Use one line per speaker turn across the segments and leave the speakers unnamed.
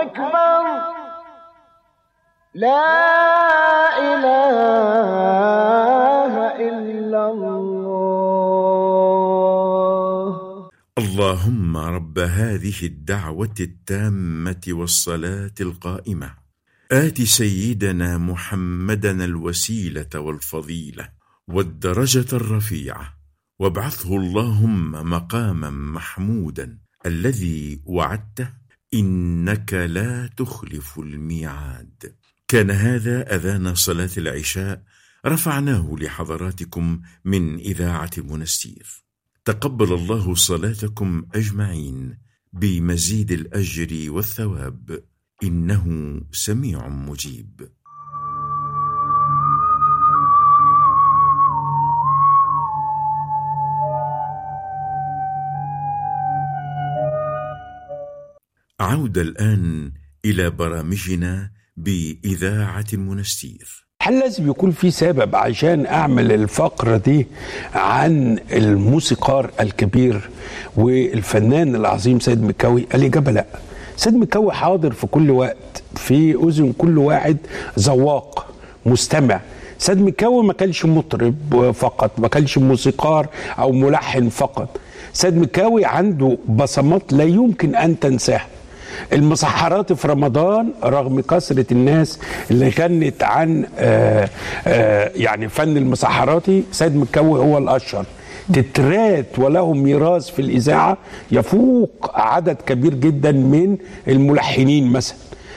أكبر لا إله إلا الله
اللهم رب هذه الدعوة التامة والصلاة القائمة آت سيدنا محمدا الوسيلة والفضيلة والدرجة الرفيعة وابعثه اللهم مقاما محمودا الذي وعدته إنك لا تخلف الميعاد كان هذا أذان صلاة العشاء رفعناه لحضراتكم من إذاعة منستير تقبل الله صلاتكم أجمعين بمزيد الأجر والثواب إنه سميع مجيب عودة الآن إلى برامجنا بإذاعة منستير
هل لازم يكون في سبب عشان اعمل الفقره دي عن الموسيقار الكبير والفنان العظيم سيد مكاوي؟ الاجابه لا. سيد مكاوي حاضر في كل وقت في اذن كل واحد ذواق مستمع. سيد مكاوي ما كانش مطرب فقط، ما كانش موسيقار او ملحن فقط. سيد مكاوي عنده بصمات لا يمكن ان تنساها. المسحرات في رمضان رغم كثرة الناس اللي غنت عن آآ آآ يعني فن المسحراتي سيد مكاوي هو الأشهر تترات وله ميراث في الإذاعة يفوق عدد كبير جدا من الملحنين مثلا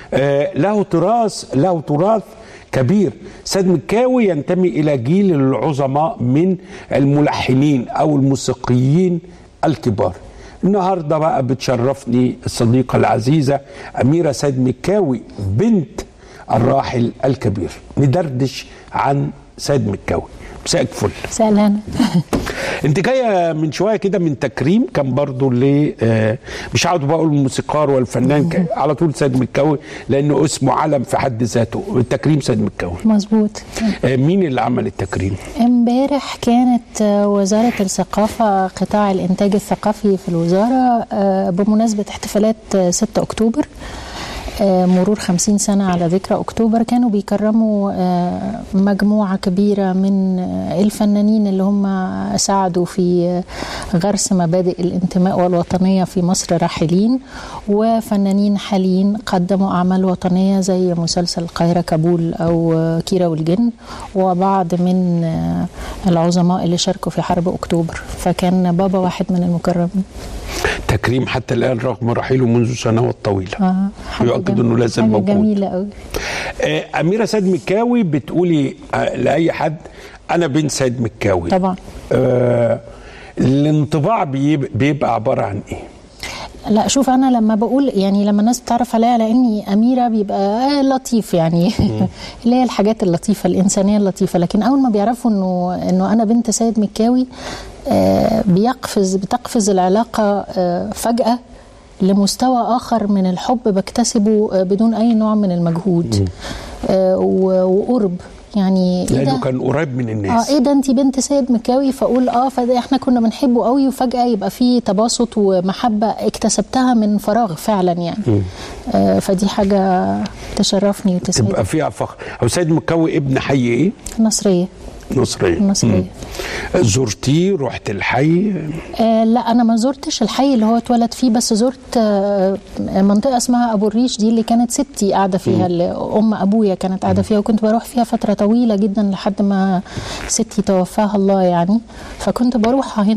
له تراث له تراث كبير سيد مكاوي ينتمي إلى جيل العظماء من الملحنين أو الموسيقيين الكبار النهارده بقى بتشرفني الصديقه العزيزه اميره سيد مكاوي بنت الراحل الكبير ندردش عن سيد مكاوي مساءك فل
مساء الهنا
انت جايه من شويه كده من تكريم كان برضو ل آه مش عاوز بقول الموسيقار والفنان على طول سيد مكاوي لانه اسمه علم في حد ذاته التكريم سيد مكاوي
مظبوط
آه مين اللي عمل التكريم
امبارح كانت وزاره الثقافه قطاع الانتاج الثقافي في الوزاره آه بمناسبه احتفالات 6 اكتوبر مرور خمسين سنة على ذكرى أكتوبر كانوا بيكرموا مجموعة كبيرة من الفنانين اللي هم ساعدوا في غرس مبادئ الانتماء والوطنية في مصر راحلين وفنانين حاليين قدموا أعمال وطنية زي مسلسل القاهرة كابول أو كيرة والجن وبعض من العظماء اللي شاركوا في حرب أكتوبر فكان بابا واحد من المكرمين
تكريم حتى الآن رغم رحيله منذ سنوات طويلة
آه
يؤكد انه لازم
حاجة
موجود
جميلة قوي
آه اميره سيد مكاوي بتقولي آه لاي حد انا بنت سيد مكاوي
طبعا
آه الانطباع بيب- بيبقى عباره عن ايه؟
لا شوف انا لما بقول يعني لما الناس بتعرف عليا على اني اميره بيبقى آه لطيف يعني اللي هي الحاجات اللطيفه الانسانيه اللطيفه لكن اول ما بيعرفوا انه انه انا بنت سيد مكاوي آه بيقفز بتقفز العلاقه آه فجاه لمستوى اخر من الحب بكتسبه آه بدون اي نوع من المجهود آه و- وقرب يعني إيه
لانه
ده؟
كان قريب من
اه
الناس
ايه ده انت بنت سيد مكاوي فاقول اه فده احنا كنا بنحبه قوي وفجاه يبقى في تباسط ومحبه اكتسبتها من فراغ فعلا يعني آه فدي حاجه تشرفني وتسعدني
تبقى فيها فخر هو سيد مكاوي ابن حي ايه؟
نصريه
نصريه
نصريه
مم. زرتيه رحت الحي
آه لا انا ما زرتش الحي اللي هو اتولد فيه بس زرت آه منطقه اسمها ابو الريش دي اللي كانت ستي قاعده فيها اللي ام ابويا كانت قاعده فيها وكنت بروح فيها فتره طويله جدا لحد ما ستي توفاها الله يعني فكنت بروح هنا